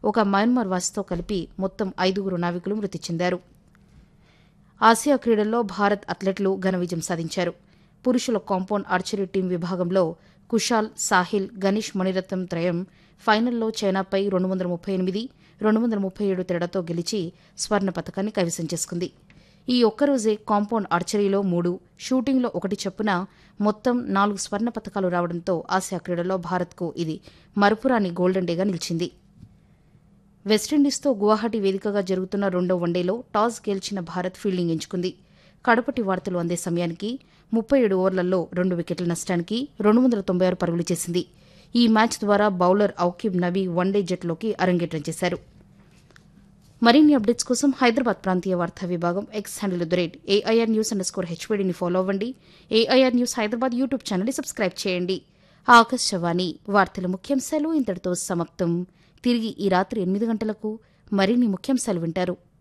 ఒక మయన్మార్ వాసితో కలిపి మొత్తం ఐదుగురు నావికులు మృతి చెందారు ఆసియా క్రీడల్లో భారత్ అథ్లెట్లు ఘన విజయం సాధించారు పురుషుల కాంపౌండ్ ఆర్చరీ టీం విభాగంలో కుషాల్ సాహిల్ గణేష్ మణిరత్నం త్రయం ఫైనల్లో చైనాపై రెండు వందల ముప్పై ఎనిమిది రెండు వందల ముప్పై ఏడు తేడాతో గెలిచి స్వర్ణ పథకాన్ని కైవసం చేసుకుంది ఈ ఒక్కరోజే కాంపౌండ్ ఆర్చరీలో మూడు షూటింగ్లో ఒకటి చొప్పున మొత్తం నాలుగు స్వర్ణ పథకాలు రావడంతో ఆసియా క్రీడల్లో భారత్కు ఇది మరపురాని గోల్డెన్ డేగా నిలిచింది వెస్టిండీస్తో గువాహటి వేదికగా జరుగుతున్న రెండో వన్డేలో టాస్ గెలిచిన భారత్ ఫీల్డింగ్ ఎంచుకుంది కడపటి వార్తలు అందే సమయానికి ముప్పై ఏడు ఓవర్లలో రెండు వికెట్ల నష్టానికి రెండు వందల తొంభై ఆరు పరుగులు చేసింది ఈ మ్యాచ్ ద్వారా బౌలర్ ఔకిబ్ నబీ వన్డే జట్టులోకి అరంగేట్రం చేశారు మరిన్ని అప్డేట్స్ కోసం హైదరాబాద్ ప్రాంతీయ వార్తా విభాగం X handle the rate AIR news underscore score హెచ్పీడీని ఫాలో అవ్వండి ఏఐఆర్ న్యూస్ హైదరాబాద్ యూట్యూబ్ ఛానల్ని సబ్స్క్రైబ్ చేయండి ఆకాశవాణి వార్తల ముఖ్యాంశాలు ఇంతటితో సమాప్తం తిరిగి ఈ రాత్రి ఎనిమిది గంటలకు మరిన్ని ముఖ్యాంశాలు వింటారు